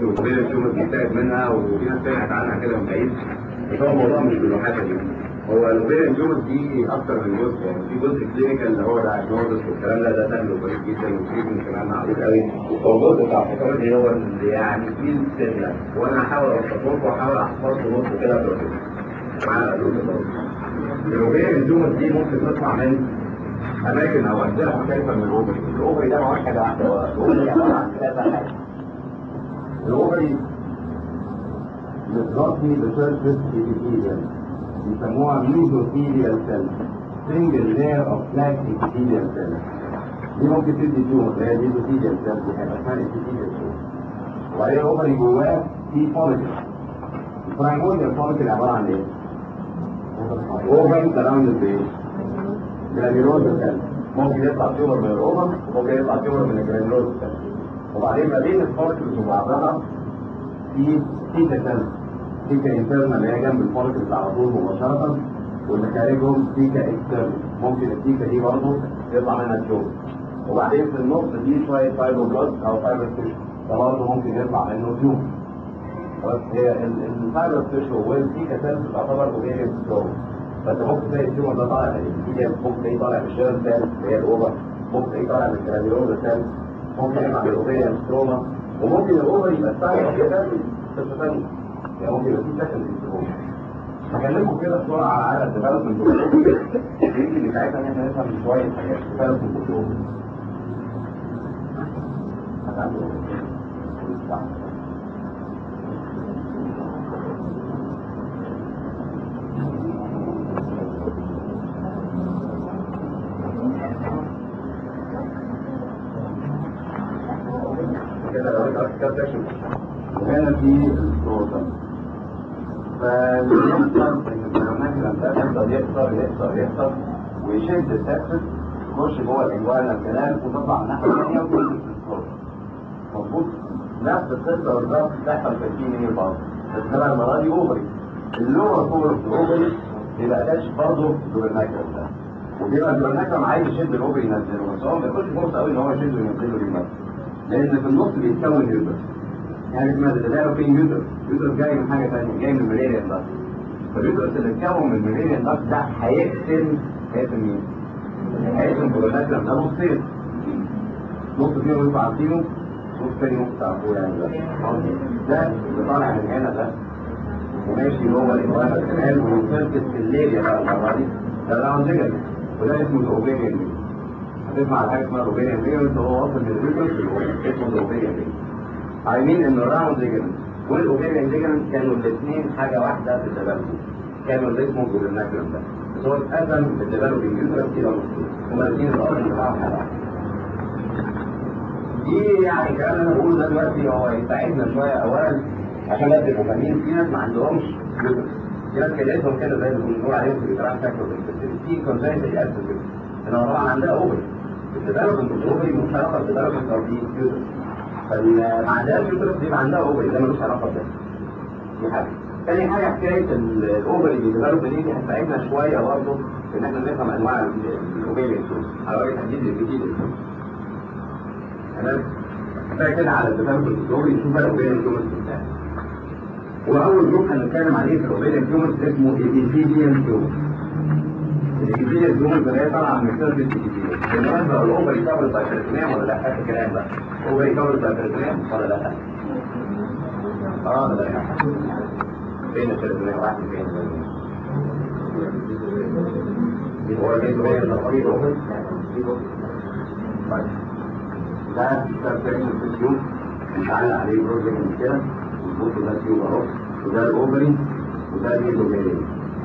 الاوبيريان تيومر بيتاخد منها وفي ناس سمعت عنها كده من بعيد بس هو الموضوع مش بالوحاشه دي هو الاوبيريان تيومر دي اكتر من جزء يعني في جزء كلينيكال اللي هو دايجنوزس والكلام ده ده سهل وكويس جدا والتريتمنت كمان معروف قوي هو الجزء بتاع الباثولوجي هو اللي يعني فيه السهله وانا هحاول اوصفه لكم واحاول احفظه نص كده في معانا الاوبيريان تيومر دي ممكن تطلع من اماكن او اجزاء مختلفه من الاوفري الاوفري ده مش حاجه واحده هو الاوفري عباره عن كذا حاجه الاوفري متغطي بسيرفس epithelium بيسموها ميزوثيليال سيل سنجل لاير اوف بلاك epithelial سيل دي ممكن تدي تيومر اللي هي ميزوثيليال سيل دي هيبقى اسمها epithelial سيل وبعدين الاوفري جواه في فوليكل البرايموريال فوليكل عباره عن ايه؟ اوفر سراوند بايه؟ جرانيولوز سيل ممكن يطلع تيومر من الاوفر وممكن يطلع تيومر من الجرانيولوز سيل وبعدين ما بين الفوليكلز وبعضها في تيكا سيل تيكا انترنال اللي هي جنب الفوليكلز على طول مباشرة واللي خارجهم تيكا اكسترنال ممكن التيكا دي برضه يطلع منها تيومر وبعدين في النص دي شوية فايبروبلاست او فايبر تيشو ده برضه ممكن يطلع منه تيومر بس هي الفايبر تيشو والتيكا سيل تعتبر اوفيريان ستروم بس ممكن تلاقي التيومر ده طالع من الإيديا ممكن تلاقيه طالع من الشيرن سيل اللي هي الأوفر ممكن تلاقيه طالع من الجرانيولوز سيل ممكن يطلع من الأوفيريان ستروما وممكن الأوفر يبقى الثانية في قصة ثانية يعني ممكن يبقى في سكن في ستروما هكلمكم كده بسرعة على الديفلوبمنت يمكن يساعدنا ان احنا نفهم شوية حاجات ديفلوبمنت الأوفر كده لو انت كده تكشف وهنا في السلطة فبيحصل ان البيانات لما يفضل يكسر يكسر يكسر ويشد السكسس يخش جوه الانجوال الكلام وتطلع من الناحيه الثانيه وتنزل في السلطة مظبوط نفس القصه بالظبط تحصل في الكيمياء برضه بس ده المره دي اوفري اللور كور اوفري يبقى اتاتش برضه بالماكرم ده وبيبقى البرناكرم عايز يشد الاوفري ينزله بس هو ما بياخدش فرصه قوي ان هو يشده وينزله ليه لان في النص بيتكون يوتر يعني اسمها ده في يوتر يوتر جاي من حاجه ثانيه جاي من الميريريان داكت فاليوتر اللي اتكون من الميريريان داكت ده هيقسم هيقسم مين؟ هيقسم برولاكرم ده نصين نص فيهم انتوا عارفينه نص تاني نص تعرفوه يعني ده ده اللي طالع من هنا ده وماشي جوه الانواع الكنال وينفركس في الليل بقى المره دي ده راوند جيجل وده اسمه الاوبيريان هتسمع على حاجه اسمها الاوبيريان ليجمنت هو واصل للريجمنت اسمه الاوبيريان ليجمنت عايمين ان الراوند ليجمنت والاوبيريان ليجمنت كانوا الاثنين حاجه واحده في الديفلوبمنت كانوا اللي اسمه جولناكرم ده بس هو اتقسم في الديفلوبمنت يوترس الى نصين هما الاثنين الارض اللي بعض حاجه واحده دي يعني الكلام اللي انا بقوله ده دلوقتي هو يساعدنا شويه اولا عشان بس تبقوا فاهمين في ناس ما عندهمش يوترس في ناس كلمتهم كده زي اللي بنقول عليهم في الجراحه فاكتور في كونجنت يأسس انما طبعا عندها اوفر الديفلوبمنت الاوفري ملوش علاقه بالديفلوبمنت اوف دي يوترس فاللي ما عندهاش يوترس بيبقى عندها اوفري ده ملوش علاقه بده دي حاجه تاني حاجه حكايه الاوفري بيديفلوب دي دي هتساعدنا شويه برضه ان احنا نفهم انواع الاوفري على وجه تحديد الجديد تمام كفايه كده على الديفلوبمنت الاوفري نشوف بقى الاوفري تيومرز بتاعي واول جروب هنتكلم عليه في الاوفري تيومرز اسمه ايبيثيليال تيومرز الإبتدية الجمل اللي هي طالعة من السيرفيس الإبتدية بالمناسبة الأوفر يكبر بايبرتنام ولا لا؟ آخر الكلام بقى أوفر يكبر بايبرتنام ولا لا؟ اه لا لا فين البرتنام واحد فين هو البيت هو الطريق أوفر طيب ده كتاب تاني في اليوم متعلق عليه بروجكت من كده والبوت ده تيوب اهو وده الأوفري وده الميزوميريا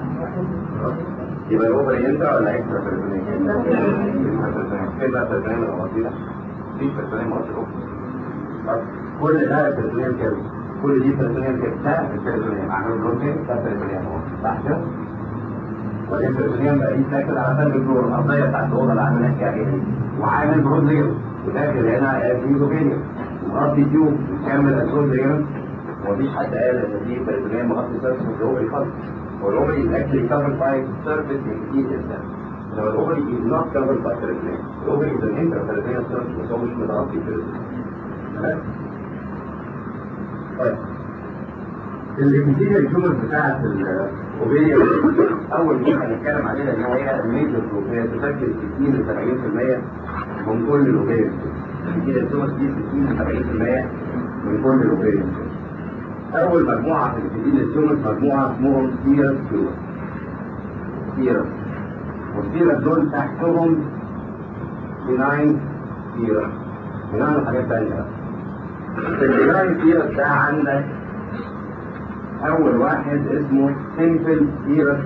يبقى الاوفر ينفع ولا اكسترا بيرسونيل؟ فين بقى بيرسونيل الغطية؟ في بيرسونيل مصر كل ده بيرسونيل كده كل دي بيرسونيل كده ده البيرسونيل عملوا بروتين ده بيرسونيل اهو صح كده؟ وبعدين بيرسونيل بقى ليه ساكن على سلب الدور الارضيه بتاعت الاوضه اللي عاملها فيها وعامل بروتين وداخل هنا ميزوفينيا مغطي تيوب وكمل اسود ليجمنت ومفيش حد قال ان دي بيرسونيل مغطي سيرفس الاوفري خالص والأوفري is actually covered by surface epithelial cells. So the ovary is not covered by peritoneum. The ovary is an intraperitoneal surface, بس هو مش متغطي peritoneum. تمام؟ طيب الابيثيليال تيومر بتاعت الاوبيريا اول نقطه هنتكلم عليها ان هي الميجر جروب هي تشكل 60 ل 70% من كل الاوبيريا الابيثيليال تيومر دي 60 ل 70% من كل الاوبيريا اول مجموعه في الابيثيليال تيومر مجموعه اسمهم سيرس تيومر سيرس والسيرس دول تحتهم بناين سيرس بناين حاجات ثانيه البناين سيرس ده عندك اول واحد اسمه سيمبل سيرس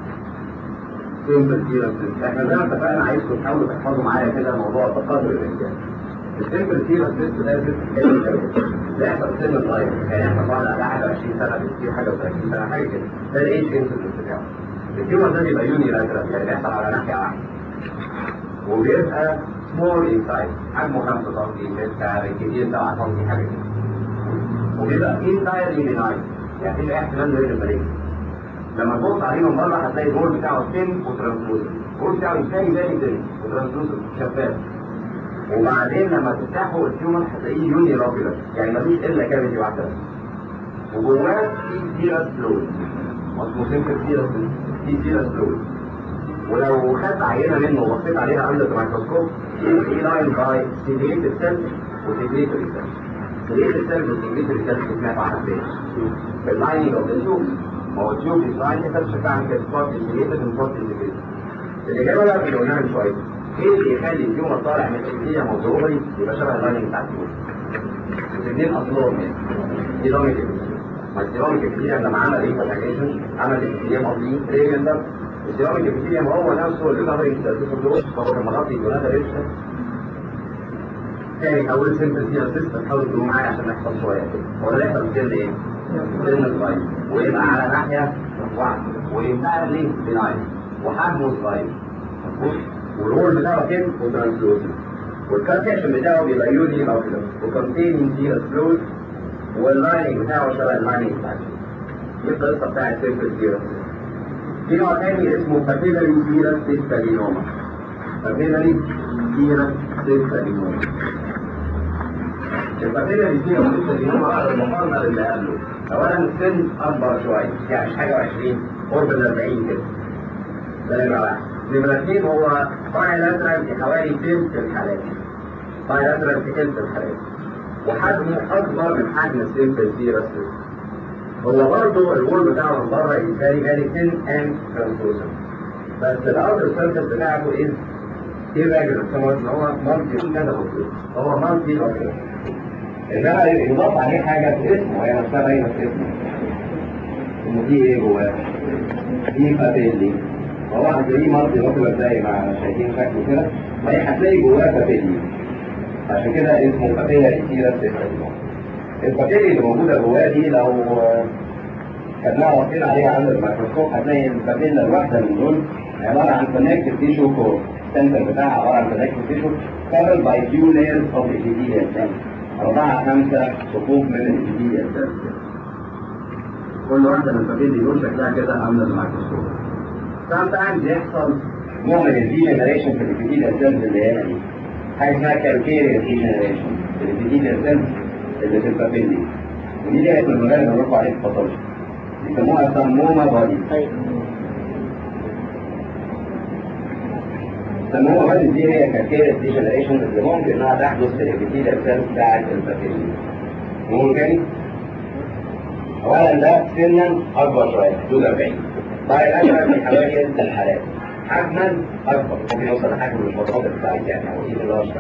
سيمبل سيرس احنا زي ما اتفقنا عايزكم تحاولوا تحفظوا معايا كده موضوع بقدر الامكان السيمبل سيرس ده ست ده يحصل سن صغير يعني يحصل بعد على حاجه 20 سنه بكتير حاجه و30 سنه حاجه كده ده الايج انسلنس بتاعه التيومر ده بيبقى يوني لاترال يعني بيحصل على ناحيه واحده وبيبقى سمول ان سايز حجمه 5 سم 6 بالكثير 7 سم حاجه كده وبيبقى انتايرلي بناين يعني في احتمال انه يقلب مالك لما تبص عليه من بره هتلاقي الجول بتاعه سن وترانسلوسنت الجول بتاعه الثاني زي سن وترانسلوسنت شفاف وبعدين لما تفتحه التيومر هتلاقيه يوني رابيلر يعني مفيش الا كافيتي واحده بس وجواه في سيرس فلويد اسمه سيمبل سيرس في سيرس فلويد ولو خدت عينه منه وبصيت عليها اندر الميكروسكوب في لاين باي سيجريتد سيل وسيجريتد سيل سيجريتد سيل وسيجريتد سيل سمعت عنها فين؟ في اللايننج اوف ذا تيوب ما هو التيوب ديزاين كده بشكل عام كده سبوت سيجريتد وسبوت سيجريتد الاجابه بقى في اللي قلناها من شويه ايه اللي يخلي التيومر طالع من الكليه موضوعي يبقى شبه اللايننج بتاع التيوب؟ الاثنين اصلهم يعني سيراميك ما السيراميك الكتير لما عمل ريفرجيشن عمل الكتير ماضي ريجندر السيراميك الكتير هو نفسه اللي كفر التلفزيون فهو كان مغطي الجنازه ريشه تاني اول سنتر فيها ست تحاول تقوم معايا عشان نحفظ شويه كده هو ده يحصل سن ايه؟ سن صغير ويبقى على ناحيه واحده ويبقى ليه بناين وحجمه صغير مظبوط والرول بتاعه كده وترانسلوسنت والكالكيشن بتاعه بيبقى يوني او كده وكونتيننج فيه فلويد واللايننج بتاعه شبه اللايننج بتاعته دي القصه بتاعت سيمبل سيرس في نوع تاني اسمه بابيلاري سيرس سيستالينوما بابيلاري سيرس سيستالينوما البابيلاري سيرس سيستالينوما على المقارنه باللي قبله اولا السن اكبر شويه يعني مش حاجه و20 قرب ال 40 كده ده نمره واحد نمره اثنين هو بايلاترال في حوالي ثلث الحالات بايلاترال في ثلث الحالات وحجمه اكبر من حجم السيمبل سيرس هو برضه الوول بتاعه من بره يبقى فيري ثين اند ترانسلوسنت بس الاوتر سيرفيس بتاعته از irregular سواء ان هو مالتي كذا مكتوب هو مالتي لوكيولر انما يضاف عليه حاجه في اسمه هي نفسها باينه في اسمه انه في ايه جواه؟ في بابيلي هو هتلاقيه مالتي لوكيولر زي ما شايفين شكله كده ما هي هتلاقي جواه بابيلي عشان كده اسمه بابيلا كتيرة البابيلي اللي موجودة جواه دي لو خدناها وقتنا عليها عند الميكروسكوب هتلاقي البابيلا الواحدة من دول عبارة عن كونكتيف تيشو كور السنتر بتاعها عبارة عن كونكتيف تيشو covered by few layers of epithelial cells أربعة خمسة صفوف من الابيثيليال cells كل واحدة من البابيلي دول شكلها كده عاملة الميكروسكوب sometimes يحصل نوع من الديجنريشن في الابيثيليال cells اللي هنا دي حاجه اسمها كالكيريا ديجنريشن الابيثيليال سيلز اللي في البابيلي ودي دي من المجال اللي بنرفع عليه الباثولوجي بيسموها سمومه بادي سمومه بادي دي هي كالكيريا ديجنريشن اللي ممكن انها تحدث في الابيثيليال سيلز بتاعت البابيلي ممكن اولا ده سنا اكبر شويه حدود 40 طيب اكبر من حوالي الحالات حجما اكبر ممكن يوصل لحجم المضادات بتاعت يعني او ايه اللارج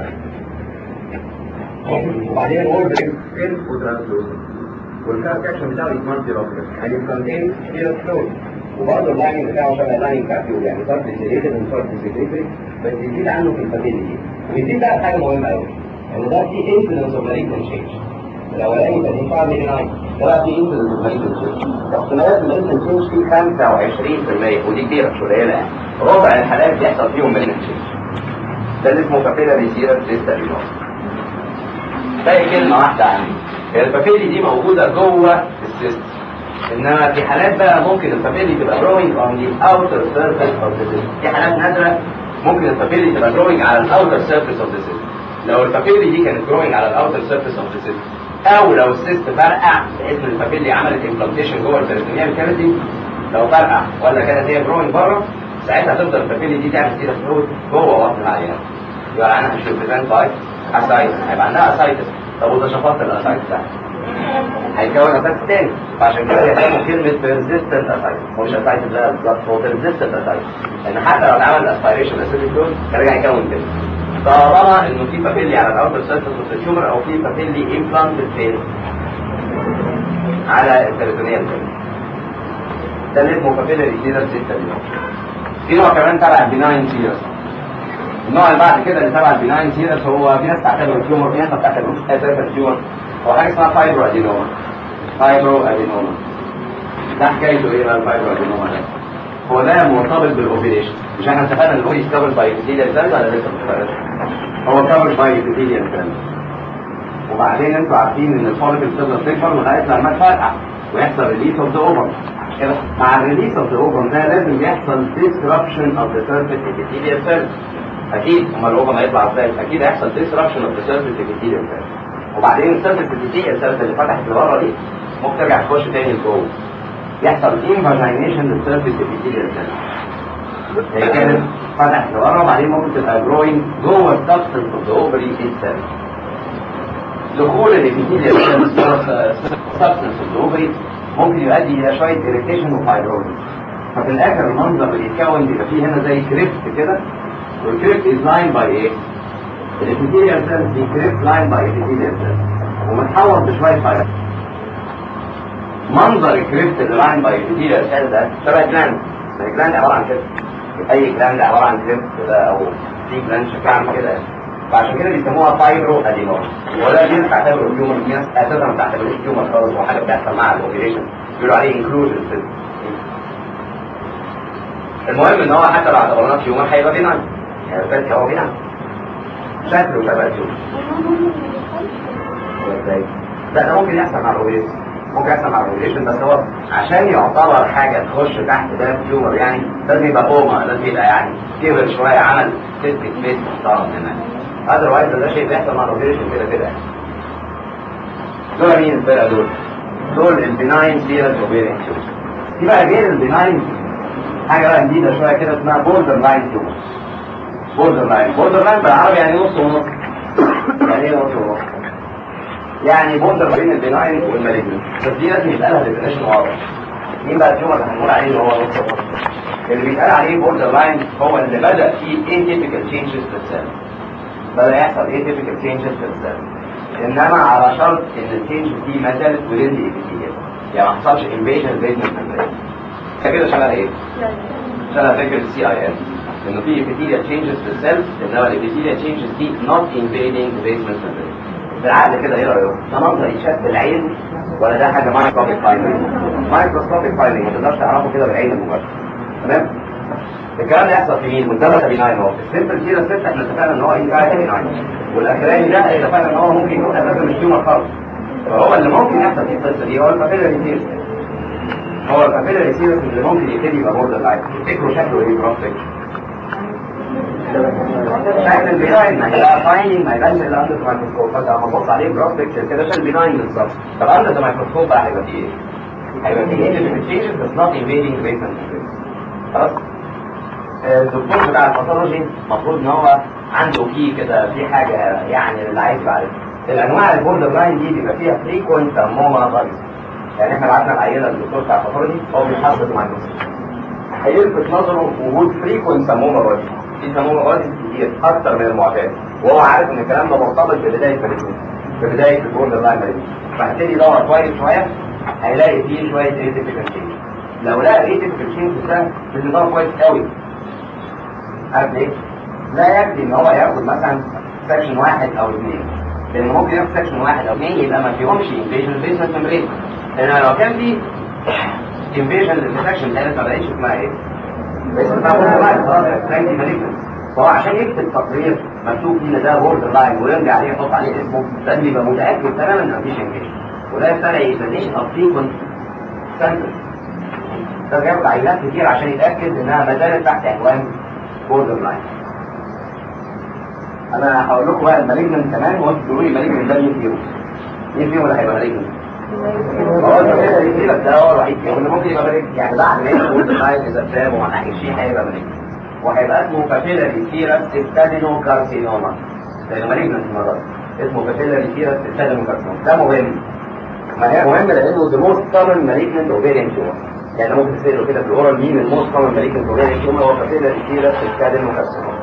وبعدين اول سكين وترانسلوسنت والكاركشن بتاعه يتمنتي رابر يعني كونتين كتير فلويد وبرضه اللايننج بتاعه شبه اللايننج بتاع الفيول يعني صارت سيليتد وصارت سيليتد بس يزيد عنه في الفاتيليتي ويزيد بقى حاجه مهمه قوي ان ده في انسلنس اوف مالجنت تشينج الاولاني كان ينفع لي ناين ده في انسلنس اوف مالجنت تشينج احتمالات المالجنت تشينج فيه 25% ودي كتير مش قليله يعني ربع الحالات بيحصل فيهم مالجنت تشينج ده اللي اسمه بابيلاري سيرس سيستالينوما باقي كلمه واحده عندي هي البابيلي دي موجوده جوه السيستم انما في حالات بقى ممكن البابيلي تبقى growing on the outer surface of the system في حالات نادره ممكن البابيلي تبقى growing على الاوتر surface of the system لو البابيلي دي كانت growing على الاوتر surface of the system او لو السيست فرقع بحيث ان البابيلي عملت امبلانتيشن جوه البريتونيال كافيتي لو فرقع ولا كانت هي جروينج بره ساعتها تفضل البابيلي دي تعمل سيرة فلويد جوه بطن العيان يبقى العيان مش ريبريزنت باي اسايتس هيبقى عندها اسايتس طب وده شفاط الاسايتس ده هيكون اسايتس تاني فعشان كده بيسموا كلمه بيرزيستنت اسايتس مش اسايتس ده بالظبط هو بيرزيستنت اسايتس لان حتى لو اتعمل اسبيريشن اسيتيك فلويد هيرجع يكون تاني طالما انه في بابيلي على الاوتر سيرفيس اوف التيومر او في بابيلي امبلانتد فين على التريتونيال ده اللي اسمه بابيلاري سيرس سيستم في نوع كمان تبع البناين سيرس النوع اللي بعد كده اللي تبع البناين سيرس هو في ناس تعتبره تيومر في ناس ما بتعتبروش اساسا تيومر هو حاجه اسمها فايبرو ادينوما فايبرو ادينوما ده حكايته ايه بقى الفايبرو ادينوما ده هو ده مرتبط بالاوبريشن مش احنا اتفقنا ان هو يستقبل باي ابيثيليال سيلز ولا لسه ما هو كفر باي ابيثيليال سيلز وبعدين انتوا عارفين ان الفوليكل بتفضل تكبر لغايه لما تفرقع ويحصل ريليس اوف ذا اوفر كده مع الريليس اوف ذا اوفر ده لازم يحصل disruption of the surface epithelial cells اكيد اما الاوفر هيطلع ازاي اكيد هيحصل disruption of the surface epithelial cells وبعدين السيرفيس epithelial cells اللي فتحت لورا دي ممكن ترجع تخش تاني لجوه يحصل invagination للسيرفيس epithelial cells هي كانت فتحت لورا وبعدين ممكن تبقى growing جوه السبستنس اوف ذا اوفري itself دخول الابيثيليال سيلز سبستنس اوف ذا اوفري ممكن يؤدي الى شويه اريتيشن وفايبروزس ففي الاخر المنظر اللي يتكون بيبقى فيه هنا زي كريبت كده والكريبت از لاين باي ايه؟ الابيثيليال سيلز دي كريبت لاين باي ابيثيليال سيلز ومتحوط بشويه فايبروزس منظر الكريبت اللي لاين باي ابيثيليال سيلز ده شبه جلاند الجلاند عباره عن كده اي جلاند عباره عن كريبت كده او في جلاند شكلها عامل كده فعشان كده بيسموها فايبرو ادينوما وده دي بتعتبره تيومر في ناس اساسا ما بتعتبروش تيومر خالص هو حاجه بتحصل مع الاوبريشن بيقولوا عليه انكلوجن المهم ان هو حتى لو اعتبرناه تيومر هيبقى بيناين يعني بس هو بيناين شكله شبه تيومر ازاي؟ لا ده ممكن يحصل مع الاوبريشن ممكن يحصل مع الاوبريشن بس هو عشان يعتبر حاجه تخش تحت ده تيومر يعني لازم يبقى اوما لازم يبقى يعني كبر شويه عمل سيستك فيس محترم هناك اذروايز ده شيء بيحصل مع الاوبريشن كده كده دول مين الفرقه دول؟ دول البناين سيرس اوبريشن في بقى غير البناين حاجه بقى جديده شويه كده اسمها بوردر لاين تيومر بوردر لاين بوردر لاين بالعربي يعني نص ونص يعني ايه نص ونص؟ يعني بوردر بين البناين والمالجنت بس دي لازم يبقى لها ديفينيشن واضح مين بقى التيومر اللي هنقول عليه اللي هو نص ونص؟ اللي بيتقال عليه بوردر لاين هو اللي بدا فيه atypical changes في السيل بدأ يحصل ايه typical changes في السيل انما على شرط ان التشينج دي ما زالت within the epithelium يعني ما حصلش invasion basement membrane كده شبه ايه؟ شبه فكرة السي اي ان انه في epithelial changes في السيل انما الابيثيليال changes دي not invading the basement membrane بالعقل كده ايه رايك؟ ده منظر يتشاف بالعين ولا ده حاجه مايكروسكوبيك فايندنج؟ مايكروسكوبيك فايندنج ما تقدرش تعرفه كده بالعين المباشره تمام؟ الكلام ده يحصل في مين؟ قدامك بيناين اهو السيمبل سيرا ست احنا اتفقنا ان هو ايه قاعد بيناين والاخراني ده اتفقنا ان هو ممكن يكون اساسا مش تيومر خالص فهو اللي ممكن يحصل في القصه دي هو البابيلاري سيرس هو البابيلاري سيرس اللي ممكن يبتدي يبقى بوردر لاين تفتكروا شكله ايه بروف شكل البناين ما هيبقى فايننج ما يبانش الا اندر الميكروسكوب فانت لما تبص عليه بروف بيكتشر كده شكل البناين بالظبط طب اندر الميكروسكوب بقى هيبقى فيه ايه؟ هيبقى فيه ايه تشينجز بس نوت انفيدنج بيسمنت خلاص الدكتور بتاع الباثولوجي المفروض ان هو عنده فيه كده في حاجه يعني اللي عايز يعرفها الانواع البوردر لاين دي بيبقى فيها فريكونت سموما غلط يعني احنا بعتنا العينه للدكتور بتاع الباثولوجي هو بيحافظ مع المسلم هيلفت نظره وجود فريكونت سموما غلط في سموما غلط كتير اكتر من المعتاد وهو عارف ان الكلام ده مرتبط ببدايه البريزم ببدايه البوردر لاين بريزم فهبتدي يدور كويس شويه هيلاقي فيه شويه ايتيفيكال تشينج لو لقى ايتيفيكال تشينج ده بيدور كويس قوي عارف ليه؟ لا يكفي ان هو ياخد مثلا سكشن واحد او اثنين لان ممكن ياخد سكشن واحد او اثنين يبقى ما فيهمش انفيجن بيسمنت ممبرين لان لو كان في انفيجن للسكشن ثالث ما بقتش اسمها ايه؟ بيسمنت ممبرين فهو عشان يكتب تقرير مكتوب فيه ان ده بوردر لاين ويرجع عليه يحط عليه اسمه لازم يبقى متاكد تماما ان مفيش انفيجن وده يستدعي اكزاميشن اوف فريكونت سامبل ده بياخد عينات كتير عشان يتاكد انها ما زالت تحت عنوان بوردر لاين انا هقول لكم بقى المالجنت كمان وانتوا تقولوا لي المالجنت ده مين فيهم مين فيهم اللي هيبقى مالجنت؟ هو الفاميليا ريتيرس ده هو الوحيد فيهم اللي ممكن يبقى مالجنت يعني بعد ما يدخل اللاين اذا تاب وما ناحيش هيبقى مالجنت وهيبقى اسمه فاميليا ريتيرس تستادينو كارسينوما لانه مالجنت المره دي اسمه فاميليا ريتيرس تستادينو كارسينوما ده مهم ما هي مهم لانه the most common malignant ovarian tumor يعني ممكن تسأله كده في الاورال مين الموست common malignant ovarian tumor هو فاميليا ريتيرس تستادينو كارسينوما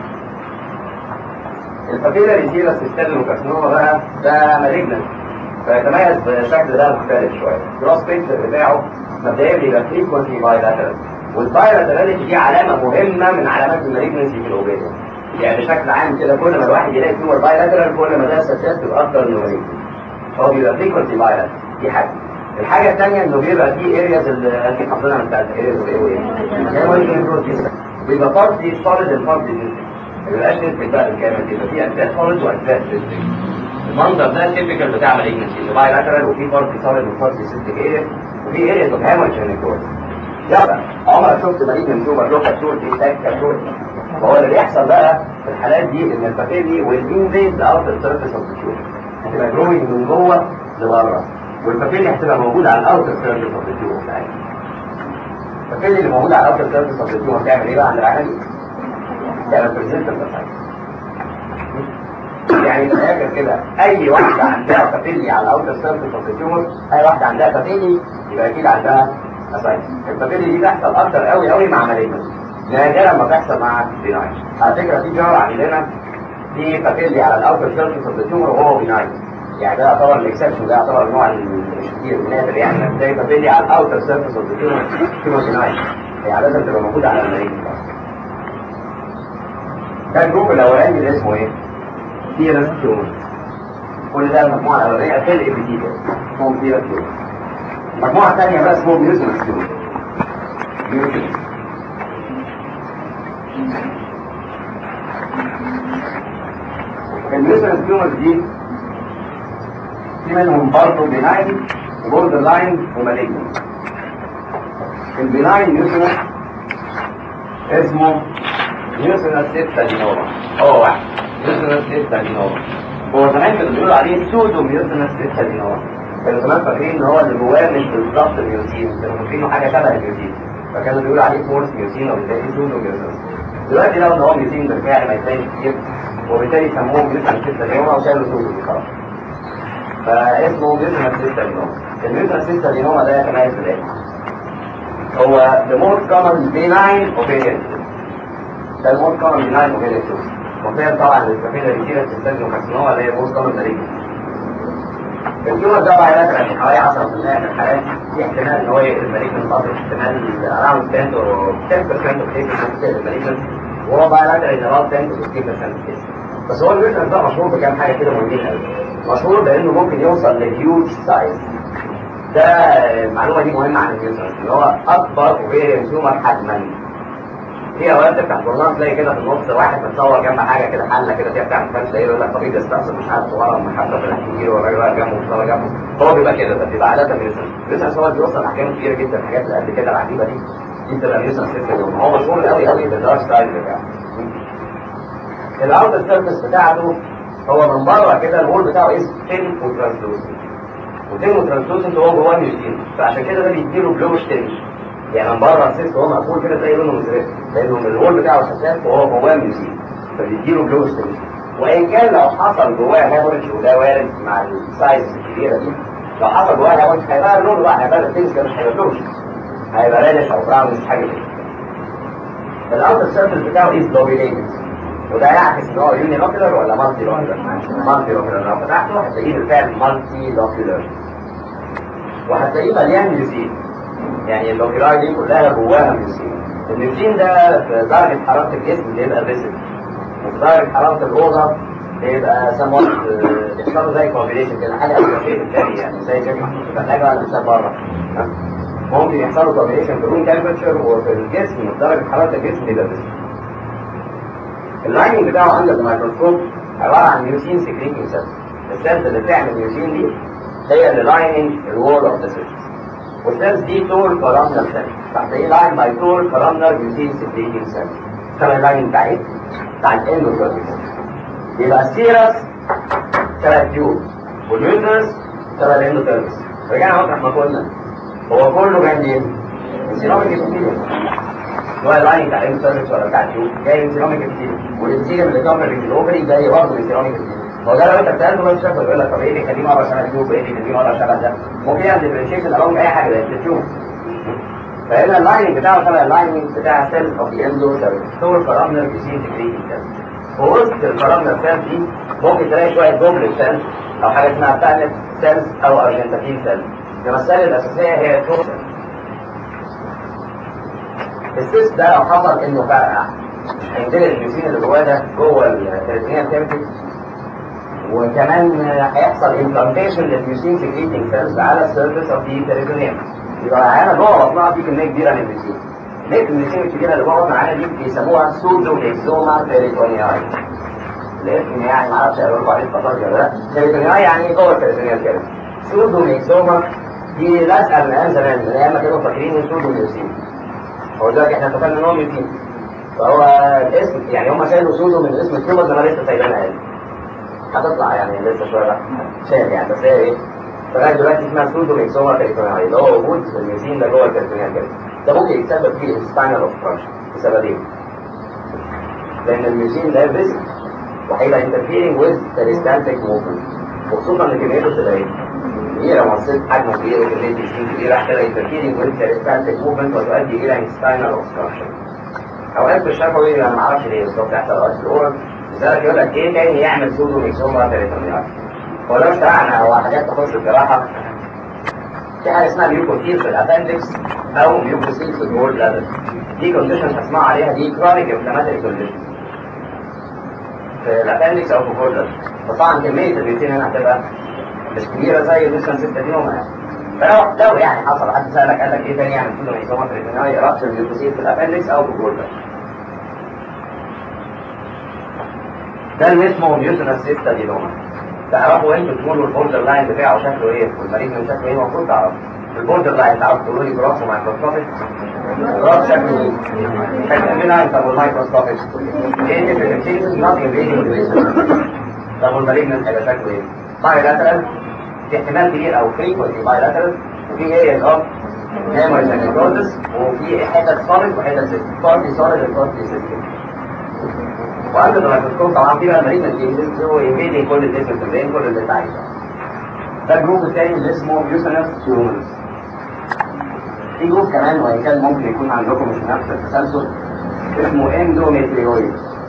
الفاميليا ريتيرس تستادينو كارسينوما بقى ده مالجنت فيتميز بشكل ده مختلف شويه الجروس بيكتشر بتاعه مبدئيا بيبقى فريكونسي بايلاترال والبايلاتراليتي دي علامه مهمه من علامات المالجنسي في الاوبيريا يعني بشكل عام كده كل ما الواحد يلاقي تيومر بايلاترال كل ما ده سكسس اكتر من المالجنسي هو بيبقى فريكونسي بايلاترال دي حاجه الحاجه الثانيه انه بيبقى في ارياز اللي اكيد حافظينها من ثالثه ارياز وايه وايه بيبقى بارتي سوليد البارتي ما بيبقاش نسبه بقى بالكامل كده في اجزاء سوليد واجزاء سيستيك المنظر ده التيبيكال بتاع مالجنسي اللي باي لاترال وفي بارتي سوليد وبارتي سيستيك اريا وفي اريا اوف هامج نيكروز يلا عمرك شفت مالجنسي تومر له كاتشور دي تاك كاتشور فهو اللي بيحصل بقى في الحالات دي ان البكتيريا والانفيد اوت السيرفيس اوف التيوب هتبقى جروينج من جوه لبره والبكتيريا هتبقى موجوده على الاوتر سيرفيس اوف التيوب بتاعتها البكتيريا اللي موجوده على الاوتر سيرفيس اوف التيوب بتعمل ايه بقى عند العيان دي؟ تعمل بريزنتنت يعني في الاخر كده اي واحده عندها بابيلي على الاوتر سيرفيس اوف التيومر اي واحده عندها بابيلي يبقى اكيد عندها اسايتس البابيلي دي بتحصل اكتر قوي قوي مع مالجنس نادرا ما بتحصل مع بيناين على فكره في جار عندنا في بابيلي على الاوتر سيرفيس اوف التيومر وهو بيناين يعني ده يعتبر الاكسبشن ده يعتبر النوع مش كتير نادر يعني زي بابيلي على الاوتر سيرفيس اوف التيومر تيومر بيناين هي لازم تبقى موجوده على المالجنس ده الجروب الاولاني اللي اسمه ايه؟ سيرس تيومر كل ده المجموعه الاولانيه في الابيثيليوم اسمهم سيرس تيومر المجموعه الثانيه بقى اسمهم ميوسنس تيومر ميوسنس الميوسنس تيومر دي في منهم برضه بناين وبوردر لاين ومالجن البناين ميوسنس اسمه ميوسنس سيبتا دينوما هو واحد ميوسنس سيبتا دينوما هو زمان كانوا بيقولوا عليه سودو ميوسنس سيبتا دينوما كانوا زمان فاكرين ان هو اللي جواه مش بالظبط الميوسين كانوا فاكرينه حاجه شبه الميوسين فكانوا بيقولوا عليه فورس ميوسين وبالتالي سودو ميوسنس دلوقتي لو ان هو ميوسين بالفعل ما يتلاقيش كتير وبالتالي سموه ميوسنس سيبتا دينوما وشالوا سودو دي خلاص فاسمه ميوسنس سيبتا دينوما الميوسنس سيبتا دينوما ده يتميز بالايه؟ هو the most common benign ovarian ده الموت كومن بناين اوفيريان تيومر وفيها طبعا الكافيلا ريتيرا تستخدم كارسينوما اللي هي الموت كومن مالجن التيومر ده بقى علاج من حوالي 10% من الحالات في احتمال ان هو يقلب مالجن برضه احتمال اراوند 10 او 10% اوف كيسز ممكن تقلب مالجن وهو بقى علاج ان اراوند 10 تو 15% كيس بس هو البيزنس ده مشهور بكام حاجه كده مهمين قوي مشهور بانه ممكن يوصل لهيوج سايز ده المعلومه دي مهمه عن البيزنس ان هو اكبر اوفيريان تيومر حجما في اوقات بتاع الجورنال تلاقي كده في النص واحد متصور جنب حاجه كده حله كده فيها بتاع فاهم تلاقيه يقول لك طبيب استقصد مش عارف صغيره من حتى 30 كيلو والراجل واقف جنبه متصور جنبه هو بيبقى كده ده بيبقى عاده ميوسن ميوسن هو بيوصل احجام كبيره جدا الحاجات اللي قد كده العجيبه دي دي بتبقى ميوسن سيستم هو مشهور قوي قوي بالدارك سايد بتاعه الاوت سيرفيس بتاعته هو من بره كده الوول بتاعه اسمه تين وترانسلوسنت وتين وترانسلوسنت هو جواه ميوسين فعشان كده ده بيديله بلوش تنش يعني من بره السيست وهو مقفول كده تلاقي لونه مزرق لانه من الهول بتاعه شفاف وهو جواه ميوسين فبيديله بلو ستيميشن وان كان لو حصل جواه هامورج وده وارد مع السايز الكبيره دي لو حصل جواه هامورج هيبقى اللون بقى هيبقى الفيس كده مش هيبقى بلوش هيبقى رادش او براون مش حاجه كده الاوتر سيرفيس بتاعه از دومينيتد وده يعكس ان هو يوني لوكيلر ولا مالتي لوكيلر مالتي لوكيلر لو فتحته هتلاقيه بالفعل مالتي لوكيلر وهتلاقيه مليان ميوسين يعني اللوكيلاي دي كلها جواها ميوسين الميوسين ده في درجة حرارة الجسم بيبقى فيسل وفي درجة حرارة الأوضة بيبقى سموت بيحصلوا زي كوابيليشن كده حاجة أساسية الثاني يعني زي زي محطوط في الثلاجة ولا بتساب بره ممكن يحصلوا كوابيليشن في الروم تمبرتشر وفي الجسم في درجة حرارة الجسم بيبقى فيسل اللايننج بتاعه عند الميكروسكوب عبارة عن ميوسين سكريتنج سيلز السيلز اللي بتعمل ميوسين دي هي اللي لايننج الوول اوف ذا سيلز والسيلز دي تور كولامنر سيل فهتلاقيه لاين باي تور كولامنر ميوسين سكريتنج سيل شبه اللاين بتاع ايه؟ بتاع الاندوكارديوم يبقى السيرس ثلاث تيوب واليوترس شبه الاندوثيرمس رجعنا مطرح ما قلنا هو كله جاي منين؟ من سيراميك ابيثيليوم سواء اللاين بتاع الاندوثيرمس ولا بتاع التيوب جاي من سيراميك ابيثيليوم والابيثيليوم اللي كفر الاوفري جاي برضه من سيراميك ابيثيليوم هو ده لو انت بتسالته بقى شافه يقول لك طب ايه اللي يخليه مره شبه التيوب وايه اللي يخليه مره شبه ده ممكن يعمل ديفرنشيشن along اي حاجه زي التيوب فهنا اللايننج بتاعه شبه اللايننج بتاع سيل اوف ذا اندوثيرمس هو الكرامنر بيسين سكريتنج سيل في وسط الكرامنر سيل دي ممكن تلاقي شويه جمل سيل او حاجه اسمها بانت سيلز او ارجنتين سيل المسائل الاساسيه هي التوب السيس ده لو حصل انه فرقع هينزل الجنسين اللي جواه ده جوه التريتينيال كيرتي وكمان هيحصل امبلانتيشن للميوسين سكريتنج سيلز على السيرفيس اوف ذا تريتينيال يبقى العيانه جوه بطنها في كميه كبيره من الميوسين ليه الميوسين الكبيره اللي جوه بطن العيانه دي بيسموها سودو اكزوما تريتونياي الاسم يعني ما اعرفش اقول لكم عليه الفطار ولا لا تريتونياي يعني جوه التريتونيال كيرتي سودو اكزوما دي لازقه من ايام زمان من ايام ما كانوا فاكرين سودو ميوسين هو دلوقتي احنا اتفقنا ان هو ميوسين فهو الاسم يعني هم شالوا سودو من اسم التيومر زي ما لسه سايبينها يعني هتطلع يعني لسه شويه بقى شال يعني بس هي ايه لغايه دلوقتي اسمها سودو ميكسوما تريتونيال اللي هو وجود الميوسين ده جوه التريتونيال كده ده ممكن يتسبب فيه سباينال اوبستراكشن بسببين لان الميوسين ده فيزيك وهيبقى انترفيرنج ويز بيريستالتيك موفمنت وخصوصا ان كميته بتبقى ايه؟ كبيره لو بصيت حجمه كبير وكميه ميوسين كبيره هتبقى انترفيرنج ويز بيريستالتيك موفمنت وتؤدي الى سباينال اوبستراكشن اوقات في الشفوي انا ما اعرفش ليه بس هو بتحصل اوقات في الاورال لذلك يقول لك ايه تاني يعمل سودو ميكسوما تريتونيال هو ده مش تبعنا هو حاجات تخص الجراحه في حاجه اسمها ميوكوتيل في الابندكس او ميوكوسيل في الجول بلادر دي كونديشن هتسمع عليها دي كرونيك انفلاماتوري كونديشن في الابندكس او في الجول بلادر فطبعا كميه الميوتين هنا هتبقى مش كبيره زي الليسن 6 دي يعني فلو لو يعني حصل حد سالك قال لك ايه تاني يعمل سودو ميكسوما تريتونيال رابش الميوكوسيل في الابندكس او في الجول بلادر ده اللي اسمه ميوتنس سيستا دينوما تعرفوا انتوا تقولوا البوردر لاين بتاعه شكله ايه والمريض من شكله ايه المفروض تعرفوا البوردر لاين تعرفوا تقولوا لي جراف ومايكروسكوبيك جراف شكله ايه شكل اميناين طب والمايكروسكوبيك ايه ديفرنشيشن نوت انفيدنج طب والمريض من هيبقى شكله ايه بايلاترال في احتمال كبير او فريكونسي بايلاترال وفي ايه اوف ميموري سيكروزس وفي حتت سوليد وحتت سيستم بارتي سوليد وبارتي سيستم وقبل الميكروسكوب طبعا في بقى المريض الجديد هو ينفيدنج كل الجسم في البين كل اللي انت عايزه ده الجروب الثاني اللي اسمه يوسنس تيومرز في جروب كمان وان كان ممكن يكون عندكم مش نفس التسلسل اسمه اندوميتريويد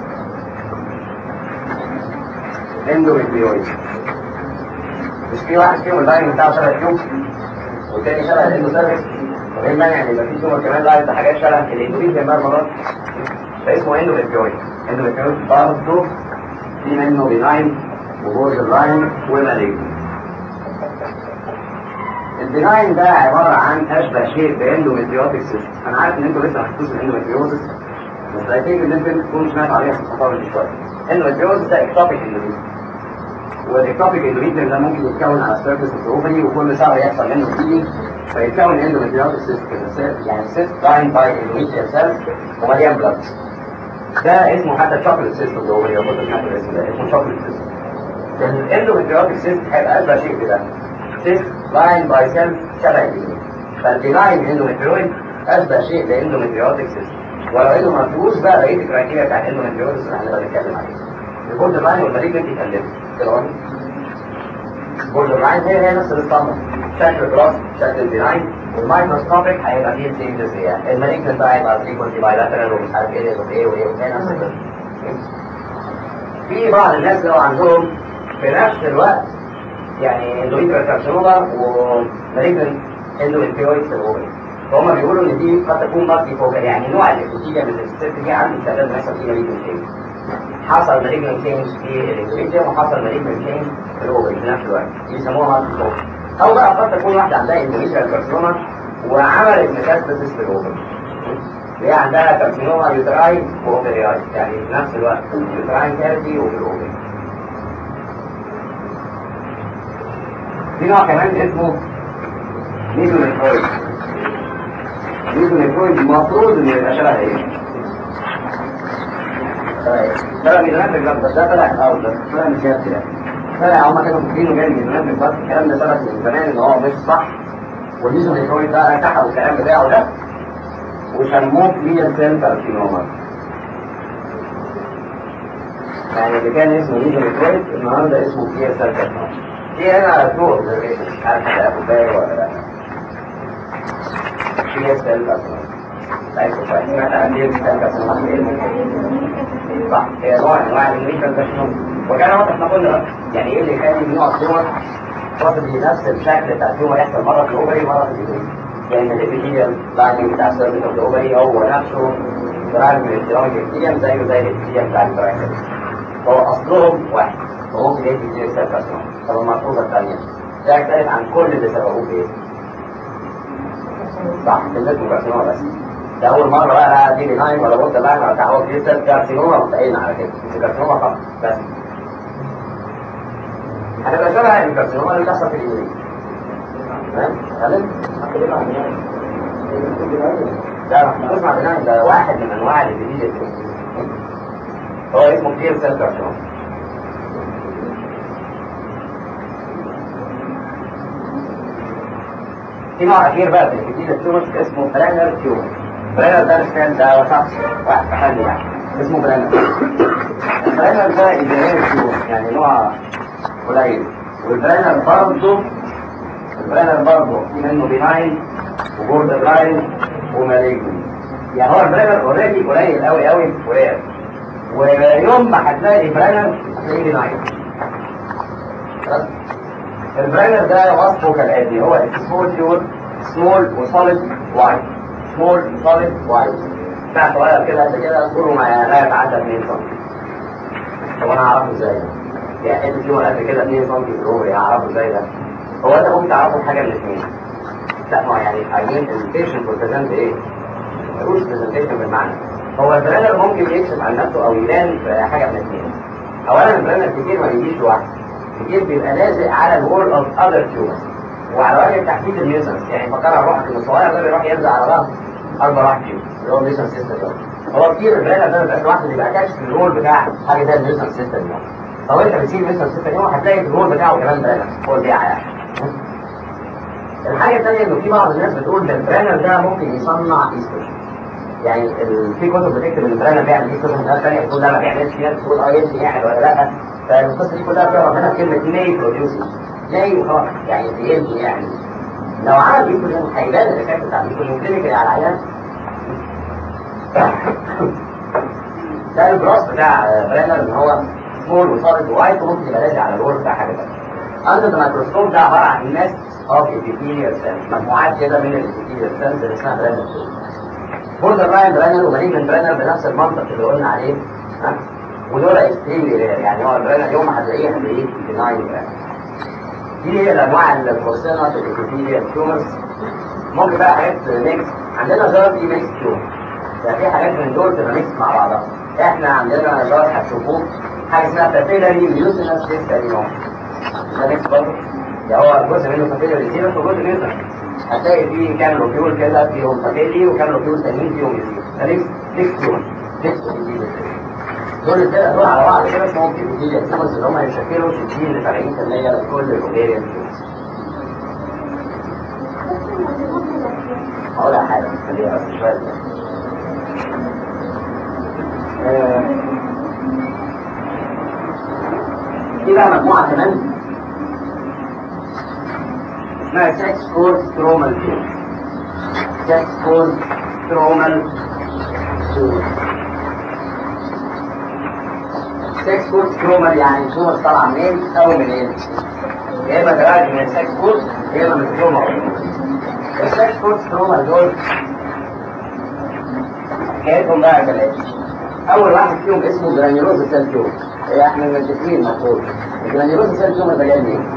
اندوميتريويد مش في واحد فيهم اللاين بتاعه شبه التيوب والتاني شبه الاندوسيرفيس وايه المانع ان يبقى في تيومر كمان لاين حاجات شبه الاندوميتريويد مرات فاسمه اندوميتريويد اندوميتريويد برضه في منه بناين وبورد لاين ومالجن البناين ده عبارة عن أشبه شيء باندوميتريوتيك سيستم أنا عارف إن أنتوا لسه ما خدتوش الاندوميتريوزس بس أكيد إن أنتوا تكونوا سمعتوا عليها في الخطابة دي شوية الاندوميتريوزس ده اكتوبيك اندوميتريوم والاكتوبيك اندوميتريوم ده ممكن يتكون على السيرفيس الاوفري وكل شهر يحصل منه فيدنج فيتكون اندوميتريوتيك سيستم يعني سيست لاين باي اندوميتريال سيلز ومليان بلاد ده اسمه حتى شوكليت سيستم اللي هو ياخد سمعت الاسم ده اسمه شوكليت سيستم الاندوميتريوتيك سيستم هيبقى اشبه شيء كده سيست لاين باي سيل شبه الجنين فالبناين اندوميتريويد اشبه شيء باندوميتريوتيك سيستم ولو انه ما فيهوش بقى بقيه الكرايتيريا بتاع الاندوميتريوتيك اللي احنا بنتكلم عليه البوردر لاين والمالجنت يتكلموا كده البوردر لاين هي هي نفس الاسطمبه شكل جراس شكل البناين والمايكروسكوبيك هيبقى فيه تشينجز يعني المالجنت بقى هيبقى فريكونسي بايلاترال ومش عارف ايه وايه وايه وايه نفس القصه في بعض الناس لو عندهم في نفس الوقت يعني اندوميتريال كارسينوما ومالجنت اندوميتريويد في الاوفري فهم بيقولوا ان دي قد تكون مالتي فوكال يعني نوع الابيثيليا من الست دي عنده استعداد يحصل فيه مالجنت تشينج حصل مالجنت تشينج في الاندوميتريوم وحصل مالجنت تشينج في الاوفري في نفس الوقت دي يسموها مالتي فوكال او بقى قد تكون واحده عندها اندوميتريال كارسينوما وعملت ميتاستاسيس في الاوفري هي عندها كارسينوما يوتراي واوفرياي يعني في نفس الوقت يوتراين كارتي وفي الاوفري في نوع كمان اسمه ميزونيفرويد ميزونيفرويد المفروض انه يبقى شبه ايه؟ شبه ميزونيفرويد بس ده طلع الاول بس طلع مش كده طلع هما كانوا فاكرينه جاي من زمان بالظبط الكلام ده ثبت من زمان ان هو مش صح والميزونيكرويد ده سحبوا الكلام بتاعه ده وسموه كلير سيل كارسينوما يعني اللي كان اسمه ميزونيكرويد النهارده اسمه كلير سيل كارسينوما في هنا تو اوبزرفيشن مش عارف هتلاقوا بالي ولا لا كلير سيل كارسينوما عايزكم شويه سمعت عن كلير سيل كارسينوما ايه صح هي نوع من انواع الميكال كارسينوما وكان واضح ما قلنا يعني ايه اللي يخلي نوع الصور واخد بنفس الشكل بتاع التيومر يحصل مره في الاوفري مره في اليوم لان الابيثيليال لايننج بتاع السيرفيس اوف الاوفري هو نفسه درايف من السيراميك ابيثيليال زيه زي الابيثيليال بتاع الدرايف هو اصلهم واحد وممكن يدي كتير سيل كارسينوما طب الملحوظه الثانيه ده يختلف عن كل اللي سبقوه بايه؟ صح كلمته كارسينوما بس ده اول مره بقى لا دي بناين ولا بوت لاين ولا بتاع هو كتير سيل كارسينوما وانتهينا على كده مش كارسينوما فقط بس هتبقى شبه الكارسينوما اللي بتحصل في الإيميل تمام؟ غالب؟ لا احنا بنسمع بناء ده واحد من انواع الجديد هو اسمه كتير سيل كارسينوما في نوع اخير بقى في الجديد التيومر اسمه برانر تيومر برانر ده مش كان ده شخص واحد محلي يعني اسمه برانر البرانر ده انجينير تيومر يعني نوع قليل والبرانر برضه البرانر برضه في منه بيناين وبوردر لاين ومالجن يعني هو البرانر اوريدي قليل قوي قوي قليل ويوم ما هتلاقي برانر هتلاقيه بيناين البرانر ده وصفه كالاتي هو سمول تيور سمول وسوليد وايت سمول سوليد وايت بتاع صغير كده قد كده طوله ما لا يتعدى 2 سم طب انا اعرفه ازاي ده؟ يعني حته تيومر قد كده 2 سم في الاوفري هعرفه ازاي ده؟ هو انت ممكن تعرفه حاجه من الاثنين لا ما يعني عايزين البيشنت والبيشنت ايه؟ ملوش برزنتيشن بالمعنى هو البرانر ممكن يكشف عن نفسه او يبان في حاجه من الاثنين اولا البرانر كتير ما بيجيش لوحده كتير بيبقى لازق على الوول اوف اذر تيومرز وعلى وجه تحديد النيوسنس يعني فكرها روحك ان الصغير ده بيروح يلزق على ظهر اكبر واحد فيهم اللي هو النيوسنس سيستم ده هو كتير البرانر ده ما بيبقاش لوحده بيبقى كاشف الرول بتاع حاجه زي النيوسنس سيستم ده لو انت بتسيب النيوسنس سيستم ده هتلاقي الرول بتاعه كمان برانر هو البيع يعني الحاجه الثانيه انه في بعض الناس بتقول ده البرانر ده ممكن يصنع ايستروجين يعني ال- في كتب بتكتب ان البرانر بيعمل ايستروجين ناس ثانيه بتقول لا ما بيعملش في ناس بتقول اه يمكن يعمل ولا لا فالقصه دي كلها فيها ربنا في كلمه ماي بروديوسنج ماي وخلاص يعني يمكن يعني لو عمل ايستروجين هيبان الايفكت بتاع الايستروجين كلينيكالي على العيان ده البراس بتاع برانر ان هو سمول وصارد وايت وممكن يبقى لازق على الورد بتاع حاجه ثانيه اندر الميكروسكوب ده عباره عن ناس اوف ابيثيليال سيلز مجموعات كده من الابيثيليال سيلز اللي اسمها برانر بوردر لاين برانر ومالجن برانر بنفس المنطق اللي قلنا عليه ها ودول اكستريملي رير يعني هو البرانر يوم ما هتلاقيه هتلاقيه بناين برانر دي هي الانواع اللي تخصنا في الابيثيليال تيومرز ممكن بقى حاجات ميكس عندنا جار في ميكس تيومر يعني في حاجات من دول تبقى ميكس مع بعضها احنا عندنا جار هتشوفوه حاجه اسمها بابيلاري ميوسينس سيستارينوم ده ميكس برضه ده هو جزء منه بابيلاري سيرس وجزء ميوسينس هتلاقي فيه كام لوكيول كده فيهم بابيلي وكام لوكيول تانيين فيهم ميوسينس ده ميكس ميكس تيومر ميكس دول الثلاث دول على بعض كده اسمهم بيبيليا تيومرز اللي هم يشكلوا 60 ل 70% من كل الاوفيريان تيومرز هقول على حاجه خليها بس شويه آه، في بقى مجموعة كمان اسمها سكس كور سترومال تيومر سكس كور سترومال تيومر سكس كور سترومال يعني تيومر طالعة منين أو منين يا إما دراج من السكس كور يا إما من ستروما السكس كور سترومال دول حكايتهم بقى كالآتي اول واحد فيهم اسمه جرانيولوز سيل تيومر إيه احنا متفقين المفروض الجرانيولوز سيل تيومر ده جاي منين؟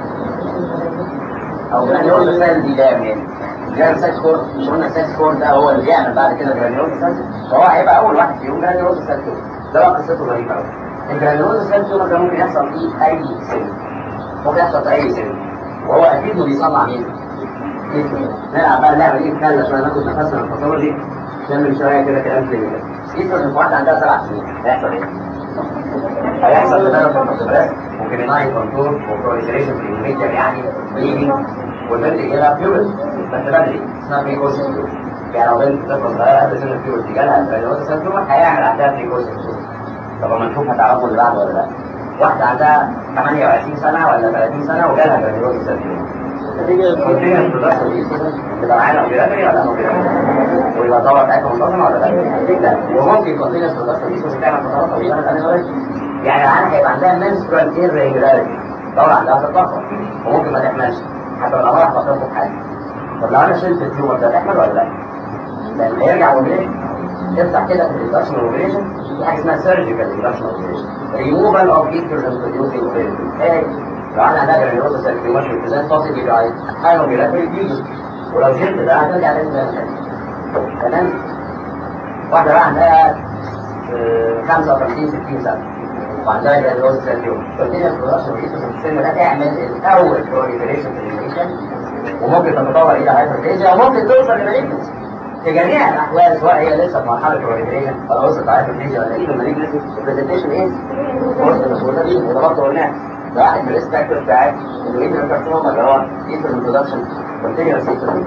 او جرانيولوز سيل دي جايه منين؟ جاي سكس كور مش قلنا سكس كور ده هو اللي بيعمل بعد كده جرانيولوز سيل فهو هيبقى اول واحد فيهم جرانيولوز سيل تيومر ده بقى قصته غريبه قوي الجرانيولوز سيل تيومر ده ممكن يحصل فيه اي سن ممكن يحصل في اي سن وهو اكيد انه بيصنع مين؟ نلعب بقى اللعبه دي نتكلم شويه ناخد نفسنا من الفصول دي نعمل شويه كده كلام كلينيكال يفرض ان واحده عندها سبع سنين هيحصل ايه؟ هيحصل تدرج في البريست وكريناين كنترول وبروليفريشن في الميديا يعني بليدنج والبنت جالها بيوبل بس بدري اسمها بريكوشن يعني لو بنت طفله صغيره قبل سن البيوبل جالها بريلوز سنتروما هيعمل عندها بريكوشن طب اما نشوف هتعرفوا اللي بعده ولا لا واحده عندها 28 سنه ولا 30 سنه وجالها بريلوز سنتروما كونتينوس برودكشن دي تبقى معانا اوبيراتوري ولا اوبيراتوري ويبقى الدوره بتاعتها منتظمه ولا لا؟ لا وممكن كونتينوس برودكشن دي تعمل فترات طويله من الانيمالات يعني العيال هيبقى عندها منسترال irregularity دورة عندها تتلخبط وممكن ما تحملش حتى لو الأمراض هتطلب حاجة طب لو أنا شلت التيومر ده تحمل ولا لا؟ لأن هيرجع اوبريشن افتح كده في الريدكشن اوبريشن في حاجة اسمها سيرجيكال ريدكشن اوبريشن ريموفال اوف ايستروجين بروديوسينج اوبريشن ايه لو انا عندها جرانيولوزا سيركيوماش والتزام بوسيبل جاي حاجة اوبريتوري فيوجن ولو شلت ده هترجع تاني زي ما كانت تمام واحدة بقى عندها 55 60 سنة وعندها جلوز سيرجيوم كونتينوس برودكشن في السن ده تعمل الاول بروليفريشن في الانيميشن وممكن تتطور الى هايبرتيزيا وممكن توصل لمالجنسي في جميع الاحوال سواء هي لسه في مرحله بروليفريشن ولا وصلت هايبرتيزيا ولا ايفن مالجنسي البرزنتيشن ايه؟ فرصه المسؤوليه دي وده برضه قلناه ده واحد من الريسك فاكتورز بتاعت الايدرال كارسينوما اللي هو ايثرال برودكشن كونتينوس ايثرال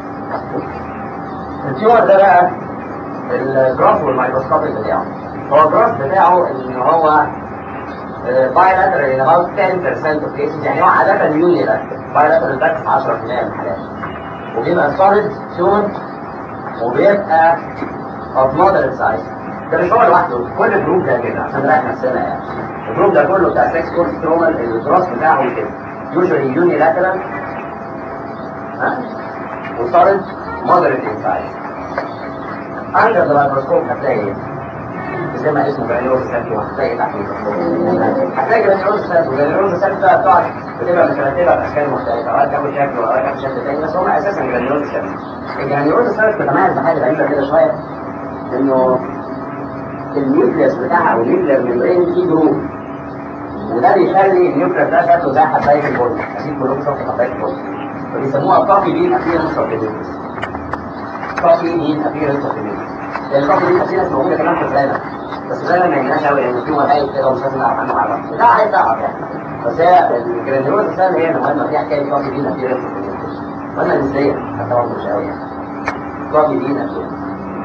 التيومر ده بقى الجراف والميكروسكوبيك بتاعه هو الجراف بتاعه ان هو بايلاترال in about 10% of cases يعني هو عادة يونيلاترال بايلاترال بس 10% من الحالات وبيبقى solid tumor وبيبقى of moderate size ده مش هو لوحده كل جروب ده كده عشان نريح نفسنا يعني الجروب ده كله بتاع 6 كورس تروما الجراف بتاعه كده usually unilateral ها وsolid moderate in size under the microscope هتلاقي ايه؟ زي ما اسمه جرانيولوز سيركي وهتلاقي تحت الميكروسكوب هتلاقي جرانيولوز سيركي وجرانيولوز سيركي ده بتقعد بتبقى مترتبه باشكال مختلفه اوقات جنب شكل واوقات جنب شكل تاني بس هم اساسا جرانيولوز سيركي الجرانيولوز سيركي بتتميز بحاجه غريبه كده شويه انه النيوكليوس بتاعها او النيوكليوس ميمبرين فيه جروب وده بيخلي النيوكليوس ده شكله زي حبايه البن اكيد كلكم شفتوا حبايه البن فبيسموها كوفي بين ابيرنس اوف كوفي بين ابيرنس اوف الكوفي بين ابيرنس موجوده كمان في الزانه بس ده ما يهمناش قوي لان في وهاي كده ومش لازم نعرف عنه معلومات لا عايز اعرف يعني بس هي الجرانيولوز السهل هي المهمه فيها حكايه كوفي بين ابيرنس مهمه نسبيا حتى برضه مش قوي يعني كوفي بين ابيرنس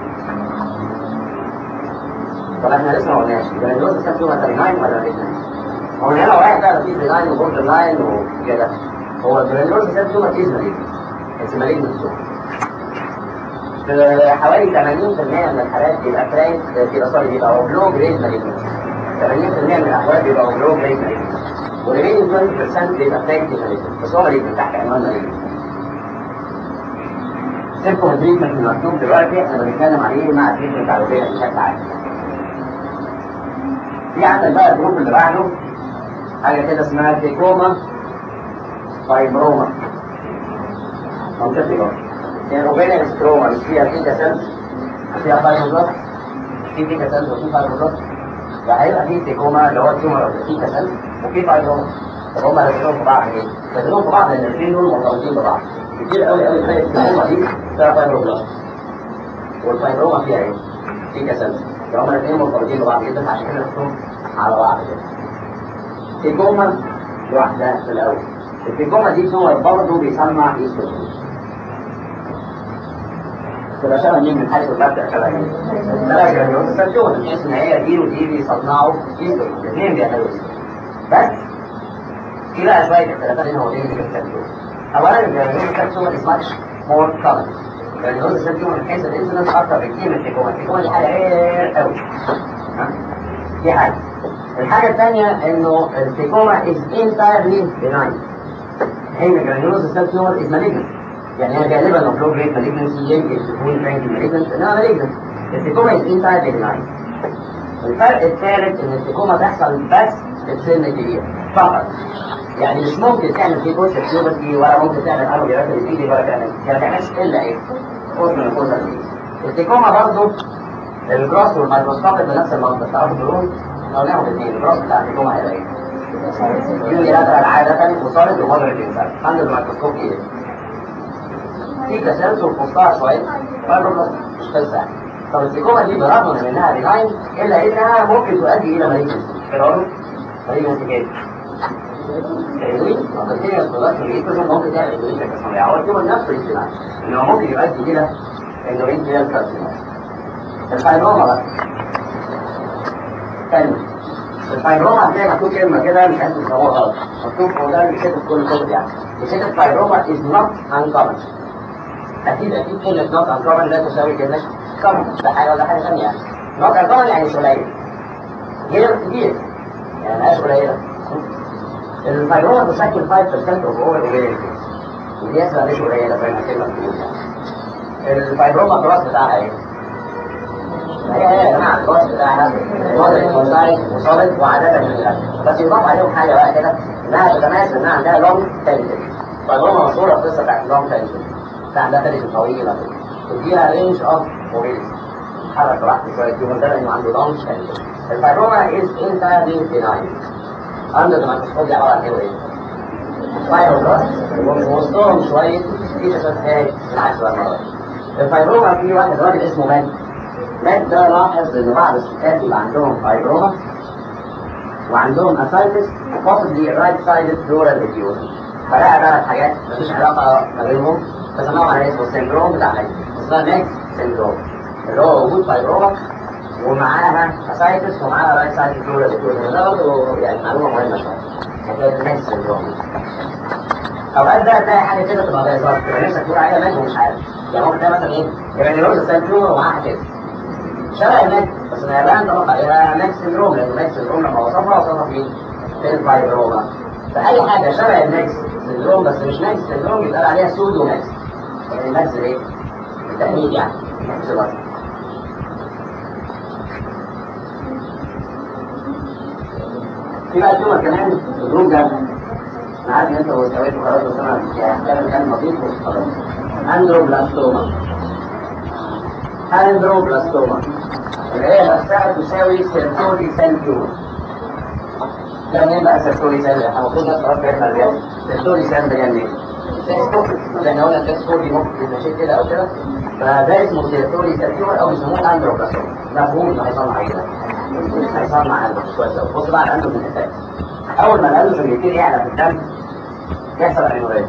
طب احنا لسه ما قلناش الجرانيولوز السهل فيها تريناين ولا ريناين؟ هو هنا واحد بقى في ريناين وبوردر لاين وكده هو الجرانيولوز السهل فيها كيزمالين اسمالين في حوالي 80% من الحالات بيبقى فرانك بيبقى سوري بيبقى اوبلو جريد مالجنس 80% من الاحوال بيبقى اوبلو جريد مالجنس والريمينينج 20% بيبقى فرانك مالجنس بس هو مالجنس تحت عنوان مالجنس سيمبل تريتمنت المكتوب دلوقتي احنا بنتكلم عليه مع التريتمنت العربيه بشكل عام في عندك بقى الجروب اللي بعده حاجه كده اسمها تيكوما فايبروما منطقي برضه يعني اوبينيان ستروما مش فيها فيتا سيلز فيها فايبروبلاست في فيتا سيلز وفي فايبروبلاست فهيبقى في تيكوما اللي هو التيومر اوف فيتا سيلز وفي فايبروما طب هم لازمهم في بعض ليه؟ لازمهم في بعض لان الاثنين دول مرتبطين ببعض كتير قوي قوي تلاقي التيكوما دي فيها فايبروبلاست والفايبروما فيها ايه؟ فيتا سيلز فهم الاثنين مرتبطين ببعض جدا عشان كده نحطهم على بعض كده تيكوما لوحدها في الاول التيكوما دي تيومر برضه بيسمع ايستروجين تبقى شبه مين من حاله البتة شبه مين؟ لا جرانيولوز سيرجون بحيث ان هي دي ودي بيصنعوا ايستر الاثنين بيعملوا ايستر بس في بقى شويه اختلافات هنا وبين السيرجون اولا الجرانيولوز سيرجون از ماتش مور كومن الجرانيولوز سيرجون من حيث الانسولين اكتر بكتير من التيكوما التيكوما دي حاجه رير قوي دي حاجه الحاجه الثانيه انه التيكوما از انتايرلي بناين حين الجرانيولوز سيرجون از مالجنت يعني هي غالبا لو فلو جريد مالجنسي يمكن تكون فرانكي مالجنس انما مالجنس التيكوما از انسايد بناين الفرق الثالث ان التيكوما تحصل بس في السن الكبير فقط يعني مش ممكن تعمل فيه بوست تيوبرتي ولا ممكن تعمل ارجيات الفيدي ولا تعمل يعني ما تعملش الا ايه؟ فوز من الفوز التيكوما برضه الجراس والميكروسكوبيك بنفس المنطق تعرفوا دول لو ناخد الاثنين الجراس بتاع التيكوما هيبقى ايه؟ يونيلاترال عادة وصارت ومودريت انسان عند الميكروسكوب ايه؟ في تسلسل في وسطها شويه فايبروبلاست مش قصه طب التيكوما دي برغم من انها بناين الا انها ممكن تؤدي الى مالجنسي كده برضه مالجنسي كده الهيروين او كونتينوس برودكشن للإيستروجين ممكن تعمل اندوميتريال كارسينوما هو التيومر نفسه الاجتماعي ان هو ممكن يؤدي الى اندوميتريال كارسينوما الفايبروما بقى تاني الفايبروما هتلاقي مكتوب كلمه كده مش عارف هو غلط مكتوب هو ده اللي كتب كل الكتب يعني كلمه فايبروما از نوت uncommon اكيد اكيد كلمه نوت uncommon لا تساوي كلمه common ده حاجه ولا حاجه ثانيه يعني نوت uncommon يعني مش قليل غير كتير يعني مش قليله الفايبروما تشكل 5% of all ovarian cases ودي اسمها مش قليله زي ما كلمه بتقول يعني الفايبروما الراس بتاعها ايه؟ هي هي يا جماعه الراس بتاعها مودريت كونسايز وصامت وعاده من الاكل بس يضاف عليهم حاجه بقى كده انها تتميز انها عندها لونج تنتل فالروما مشهوره القصه بتاعت اللونج تنتل بتاع عندها تنتل طويله كده تديها رينج اوف موبيلتي حرك براحته شويه يوم ده لانه عنده لونج تنتل الفايبروما از انترالي بيناين اندر ذا مايكروسكوب دي عباره عن ايه وايه؟ فايبروما ووسطهم شويه فيشة هاي بالعكس بقى المره دي الفايبروما في واحد راجل اسمه مات مات ده لاحظ ان بعض الستات بيبقى عندهم فايبروما وعندهم اسايتس possibly right sided dural diffusion فلقى ثلاث حاجات مفيش علاقه ما بينهم فسموها على اسمه السندروم بتاع ميكس اسمها ميكس سندروم اللي هو وجود فايبروما ومعاها اسايتس ومعاها رايت سايد دورال diffusion ده برضه يعني معلومه مهمه شويه حكايه الميكس سندروم اوقات بقى تلاقي حاجه كده تبقى بيضاء تبقى نفسك تقول عليها ميكس ومش عارف يعني ممكن تلاقي مثلا ايه يبقى نيروز سندروم ومعاها كده شبه الماكس بس اليابان طبق عليها ماكس سندروم لان الماكس سندروم لما وصفها وصفها فين؟ في الفايبروما فأي حاجة شبه الماكس سندروم بس مش ماكس سندروم يتقال عليها سودو ماكس يعني الماكس ايه؟ التأمين يعني ماكس الوقت في بقى تيومر كمان الجروب ده انا عارف ان انت مستويته خلاص بس انا يعني هتكلم كلام لطيف وخلاص اندروبلاستوما اندروبلاستوما اللي هي نفسها تساوي سيرتوري سيل تيومر يعني ايه بقى سيرتوري سيل؟ احنا المفروض ناس خلاص فهمنا الرياض سيرتوري سيل ده يعني ايه؟ تكست زي ما قلنا التكست دي ممكن تتشيل كده او كده فده اسمه سيرتوري سيل تيومر او بيسموه اندروبلاستوما مفهوم انه هيصنع ايه ده؟ هيصنع قلب كويس قوي بص بقى على القلب من الحكايه اول ما القلب بيبتدي يعلى في الدم يحصل انوريزم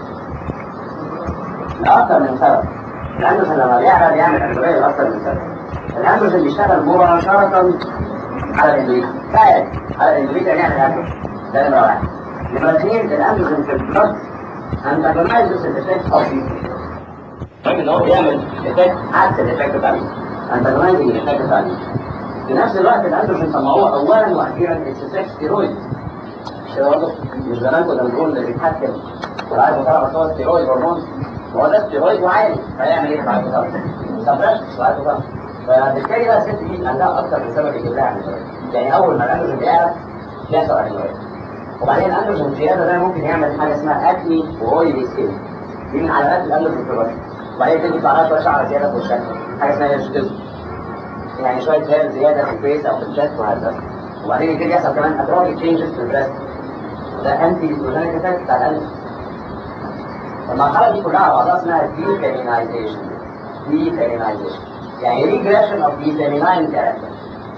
لأكثر من سبب الأندروجين لما بيعلى بيعمل انوريزم لأكثر من سبب الأندروجين بيشتغل مباشرة على الاندويت فعلا على الاندويت يعني يعمل اندروجين ده نمرة واحد نمرة اثنين الأندروجين في البلد antagonizes the effect of the ان هو بيعمل افكت عكس الافكت بتاع الإيد. antagonizing الافكت بتاع الإيد. في نفس الوقت الأندروجين سموه أولا وأخيرا اتس ستيرويد كده برضه مش زمان كنا بنقول اللي بيتحكم والعيب طلع بس هو ستيرويد هرمون هو ده ستيرويد وعالي هيعمل ايه في العيب طلع؟ سبرش العيب طلع فبالتالي بقى الست دي عندها اكتر من سبب يجيب لها انيميا يعني اول ما الاندروجين بيعلى بيحصل انيميا وبعدين الاندروجين زياده ده ممكن يعمل حاجه اسمها اكني واويلي سكين دي من علامات الاندروجين في الوجه وبعدين تيجي يطلع شويه شعر زياده في وشها حاجه اسمها هيرشتيزم يعني شويه هير زياده في الفيس او في الشات وهكذا وبعدين يبتدي يحصل كمان اتروفيك تشينجز في البريست ده انتي استروجينيك افكت بتاع القلب المرحله دي كلها على بعضها اسمها ديفيمينايزيشن ديفيمينايزيشن يعني ريجريشن اوف ديفيميناين كاركتر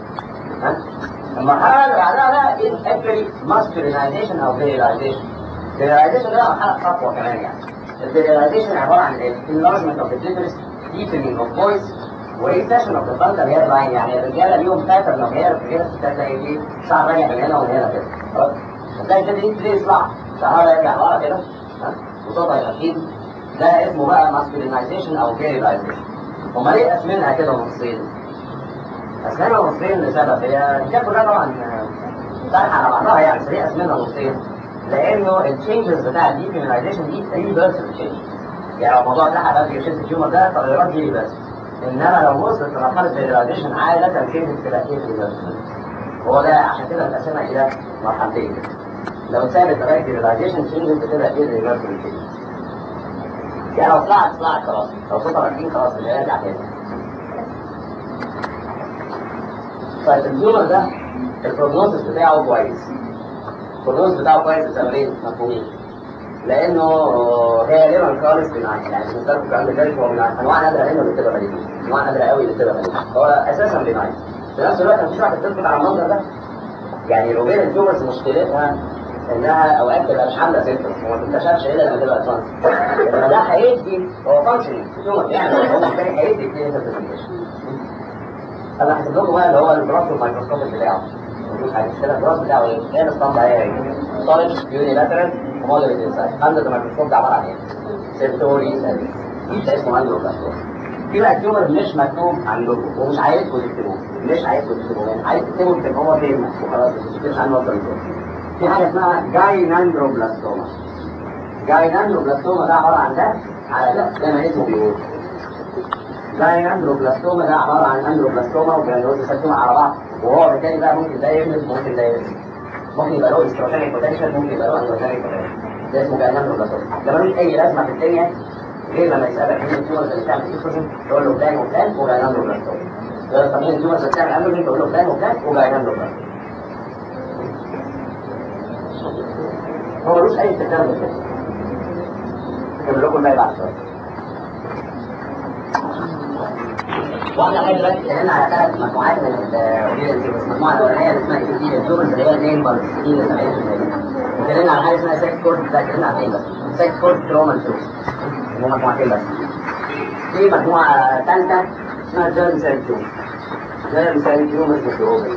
المرحله اللي بعدها بقى is actually masculinization او virilization virilization ده مرحله خطوه كمان يعني الفيريلايزيشن عباره عن enlargement of the clitoris deepening of voice وريسيشن اوف ذا فrontal hair line يعني الرجاله ليهم باترن اوف هير غير الستات زي ايه شعر راجع من هنا ومن هنا كده خلاص هتلاقي الست دي تبتدي يطلع شعرها يرجع ورا كده ها؟ وصوتها يبقى تخين ده اسمه بقى ماسكولينايزيشن او فيريلايزيشن هما ليه قاسمينها كده نصين؟ قاسمينها نصين لسبب هي الحكايه كلها طبعا سارحه على بعضها يعني بس ليه قاسمينها نصين؟ لانه التشينجز بتاع الديفيمينايزيشن دي ريفرسبل تشينج يعني الموضوع بتاعها بس يشد التيومر ده تغيرات دي بس انما لو وصلت لمرحله فيريلايزيشن عاده تشينجز تبقى ايه ريفرسبل هو ده عشان كده بنقسمها الى مرحلتين كده لو ثابت لغايه فيريلايزيشن تشينجز بتبقى ايه ريفرسبل تشينج يعني لو طلعت طلعت خلاص لو صوتها راجعين خلاص مش هيرجع تاني طيب التيومر ده البروجنوزس بتاعه كويس البروجنوز بتاعه كويس لسببين مفهومين لانه غالبا خالص بناين يعني بالنسبه لكم الكلام ده ذلك هو من انواع نادره منه اللي بتبقى ماليه انواع نادره قوي اللي بتبقى ماليه هو اساسا بناين في نفس الوقت مفيش واحد تثبت على المنظر ده يعني الاوبيريان تيومرز مشكلتها انها اوقات تبقى مش عامله سيمتوم وما تكتشفش الا لما تبقى ادفانس لما ده هيدي هو فانكشننج تيومر يعني هو محتاج هيدي كلينيكال برزنتيشن انا هسيب لكم بقى اللي هو البلاستو الميكروسكوب بتاعه مفيش حاجه كده البلاستو بتاعه ايه؟ ايه الاسطمبه ايه؟ سوليد يونيلاترال ومودريت انسايد عندك الميكروسكوب ده عباره عن ايه؟ سيرتوري ده اسمه اندروبلاستوم في بقى تيومر مش مكتوب عندكم ومش عايزكم تكتبوه مش عايزكم تكتبوه يعني عايز تكتبه يكتب هو كلمه وخلاص ما تكتبش عنه اكتر من كده في حاجه اسمها جايناندروبلاستوما جايناندروبلاستوما ده عباره عن ده على ده زي ما اسمه بيقول جايناندروبلاستوما ده عباره عن اندروبلاستوما وجايناندروبلاستوما على بعض وهو بالتالي بقى ممكن ده يغلب ممكن ده يغلب ممكن يبقى له استروجينيك بوتنشال ممكن يبقى له اندروجينيك بوتنشال ده اسمه جايناندروبلاستوما ده ملوش اي لازمه في الدنيا غير لما يسالك مين التيومرز اللي بتعمل ايستروجين تقول له فلان وفلان وجايناندروبلاستوما يقول لك مين التيومرز اللي بتعمل اندروجين تقول له فلان وفلان وجايناندروبلاستوما هو ملوش اي استخدام في الجسم هكمل لكم الباقي بعد شويه واحنا لغايه دلوقتي اتكلمنا على ثلاث مجموعات من الاوبيدنس المجموعه الاولانيه اللي اسمها ايبيثيل التومرز اللي هي النين بارز دي 70% واتكلمنا على حاجه اسمها سكس كورد ده اتكلمنا على فين بس سكس كورد تروما تيومرز هم مجموعتين بس في مجموعه ثالثه اسمها جيرم سيل تيومرز جيرم سيل تيومرز في الاوبري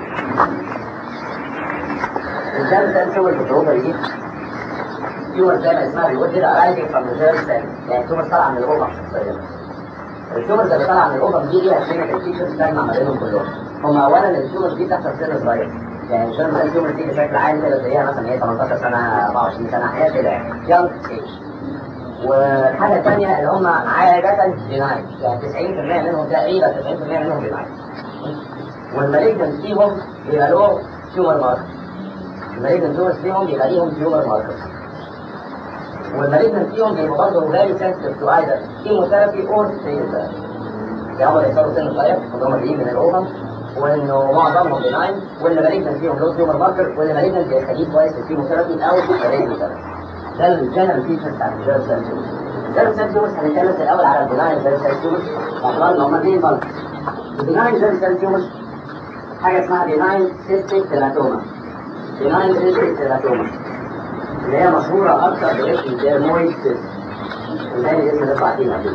الجيرم سيل تيومرز في الاوبري دي تيومر زي ما اسمها بيقول كده رايزنج فروم ذا جيرم سيل يعني تيومر طالعه من الاوفر شخصيا التيومرز اللي طالعه من الاوفر دي ليها كلينيكال فيتشرز تجمع ما بينهم كلهم هم اولا التيومرز دي بتحصل سن صغير يعني الجيرم سيل تيومر دي بشكل عام كده تلاقيها مثلا هي 18 سنه 24 سنه حاجات كده يعني يانج ستيج والحاجه الثانيه اللي هم عاده ديناين يعني 90% منهم تقريبا 90% منهم ديناين والمالجنت فيهم بيبقى له تيومر ماركر المالجنت تيومرز فيهم بيبقى ليهم تيومر ماركر والمالجنت فيهم بيبقوا برضه فيري سنسيتيف تو ايذر كيموثيرابي اور راديوثيرابي يعني هم بيوصلوا سن صغير وان هم جايين من الاوفم وانه معظمهم بناين وان مالجنت فيهم له تيومر ماركر وان مالجنت بيخليه كويس في الكيموثيرابي او في الراديوثيرابي ده الجنرال فيتشر بتاع الجيرم سيل تيومرز الجيرم سيل تيومرز هنتكلم في الاول على البناين جيرم سيل تيومرز باعتبار ان هم اثنين مالكر البناين جيرم سيل تيومرز حاجه اسمها بناين سيستيك تيراتوما بناين سيستيك تيراتوما اللي هي مشهورة أكثر باسم ديرمويد سيست وزي الاسم اللي بعدين قبل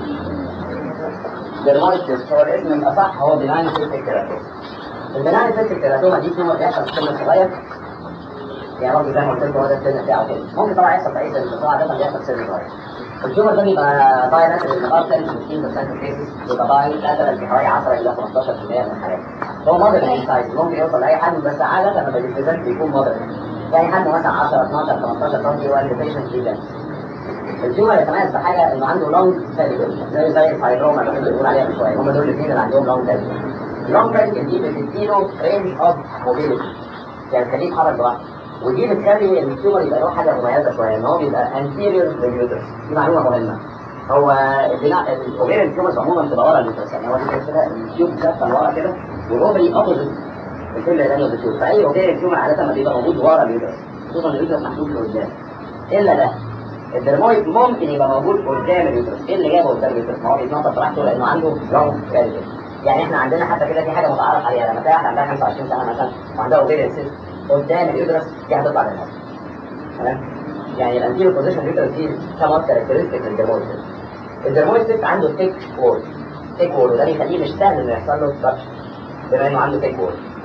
ديرمويد سيست هو الاسم الأصح هو بناين سيستيك تيراتوما البناين سيستيك تيراتوما دي تيومر بيحصل في السن الصغير يعني برضه زي ما قلت لكم هو ده السن بتاعه كده ممكن طبعا يحصل في أي سن بس هو عادة بيحصل في سن صغير التيومر ده بيبقى باي ناتشرال المقار 10 15% كيسز بيبقى باي لاترال في حوالي 10 إلى 15% من الحالات هو مودرن انسايز ممكن يوصل لأي حد بس عادة لما بيبريزنت بيكون مودرن يعني حد مثلا 10 12 15 سم هو البيشنت جدا التيومر يتميز بحاجه انه عنده لونج فاليكل زي زي الفايبروما اللي كنا بنقول عليها من شويه هم دول الاثنين اللي عندهم لونج فاليكل اللونج فاليكل دي بتديله رينج اوف موبيليتي يعني تخليه يتحرك براحته ودي بتخلي التيومر يبقى له حاجه مميزه شويه ان هو بيبقى انتيريور لليوترس دي معلومه مهمه هو البناء الاوبيريا التيومرز عموما بتبقى ورا اليوترس يعني هو كده التيوب ثابته ورا كده والاوبري اوبوزيت الكل الثاني والدكتور فاي اوبيريا التيومر عاده ما بيبقى موجود ورا اليوترس خصوصا اليوترس محطوط لقدام الا ده الدرمويد ممكن يبقى موجود قدام اليوترس ايه اللي جابه قدام اليوترس ما هو بيتنطط براحته لانه عنده لونج كاريتر يعني احنا عندنا حتى كده في حاجه متعارف عليها لما تلاقي واحده عندها 25 سنه مثلا وعندها اوبيريا سيست قدام اليوترس دي هتطلع للناس تمام يعني الانتيرو بوزيشن اليوترس دي كمان كاركترستيك للدرمويد سيست الدرمويد سيست عنده تيك وول تيك وول وده بيخليه مش سهل انه يحصل له ستراكشر بما انه عنده تيك وول